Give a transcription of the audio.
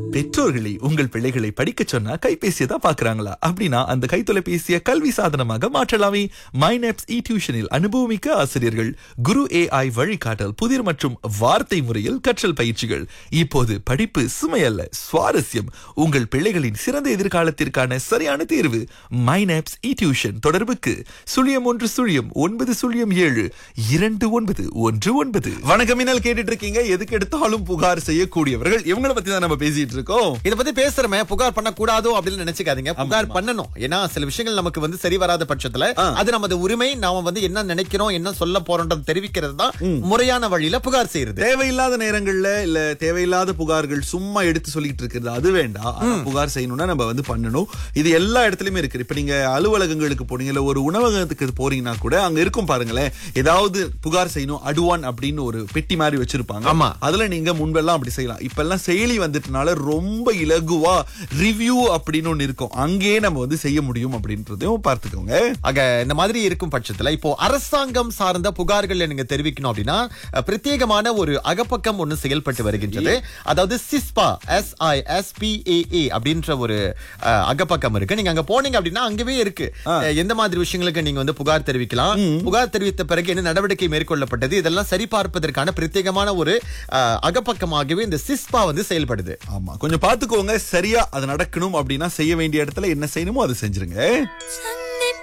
பெற்றோர்களை உங்கள் பிள்ளைகளை படிக்க சொன்னா கைபேசியை தான் பாக்குறாங்களா அப்படின்னா அந்த கைத்தொலைபேசியை கல்வி சாதனமாக மாற்றலாமே மைனப்ஸ் இ டியூஷனில் அனுபவமிக்க ஆசிரியர்கள் குரு ஏஐ வழிகாட்டல் புதிர் மற்றும் வார்த்தை முறையில் கற்றல் பயிற்சிகள் இப்போது படிப்பு சுமையல்ல சுவாரஸ்யம் உங்கள் பிள்ளைகளின் சிறந்த எதிர்காலத்திற்கான சரியான தேர்வு மைனப்ஸ் இ டியூஷன் தொடர்புக்கு சுழியம் ஒன்று சுழியம் ஒன்பது சுழியம் ஏழு இரண்டு ஒன்பது ஒன்று ஒன்பது வணக்கம் மின்னல் கேட்டுட்டு இருக்கீங்க எதுக்கு எடுத்தாலும் புகார் செய்யக்கூடியவர்கள் இவங்கள பத்தி தான் நம்ம பேசிட்டு இருக்கோம் இத பத்தி பேசுறமே புகார் பண்ண கூடாதோ அப்படின்னு நினைச்சுக்காதீங்க புகார் பண்ணணும் ஏன்னா சில விஷயங்கள் நமக்கு வந்து சரி வராத பட்சத்துல அது நமது உரிமை நாம வந்து என்ன நினைக்கிறோம் என்ன சொல்ல போறோம்ன்றது தெரிவிக்கிறது தான் முறையான வழியில புகார் செய்யறது தேவையில்லாத நேரங்கள்ல இல்ல தேவையில்லாத புகார்கள் சும்மா எடுத்து சொல்லிட்டு இருக்கிறது அது வேண்டாம் ஆனா புகார் செய்யணும்னா நம்ம வந்து பண்ணணும் இது எல்லா இடத்துலயுமே இருக்கு இப்ப நீங்க அலுவலகங்களுக்கு போனீங்க இல்ல ஒரு உணவகத்துக்கு போறீங்கன்னா கூட அங்க இருக்கும் பாருங்களேன் ஏதாவது புகார் செய்யணும் அடுவான் அப்படின்னு ஒரு பெட்டி மாதிரி வச்சிருப்பாங்க ஆமா. அதுல நீங்க முன்பெல்லாம் அப்படி செய்யலாம் இப்ப எல்லாம் செயலி வந்துட்டனால ரொம்ப இலகுவா ரிவ்யூ அப்படின்னு ஒண்ணு இருக்கும் அங்கேயே நம்ம வந்து செய்ய முடியும் அப்படின்றதையும் பார்த்துக்கோங்க ஆக இந்த மாதிரி இருக்கும் பட்சத்துல இப்போ அரசாங்கம் சார்ந்த புகார்கள் நீங்க தெரிவிக்கணும் அப்படின்னா அஹ், பிரத்யேகமான ஒரு அகப்பக்கம் ஒண்ணு செயல்பட்டு வருகின்றது அதாவது சிஸ்பா S I S P A அப்படின்ற ஒரு அஹ், அகப்பக்கம் இருக்கு நீங்க அங்க போனீங்க அப்படின்னா அங்கவே இருக்கு அஹ், எந்த மாதிரி விஷயங்களுக்கு நீங்க வந்து புகார் தெரிவிக்கலாம் புகார் தெரிவித்த பிறகு என்ன நடவடிக்கை மேற்கொள்ளப்பட்டது இதெல்லாம் சரி பார்ப்பதற்கான பிரத்யேகமான ஒரு அஹ், அகப்பக்கமாகவே இந்த சிஸ்பா வந்து செயல்படுது ஆமா கொஞ்சம் பாத்துக்கோங்க சரியா அது நடக்கணும் அப்படின்னா செய்ய வேண்டிய இடத்துல என்ன செய்யணுமோ அதை செஞ்சிருங்க சன்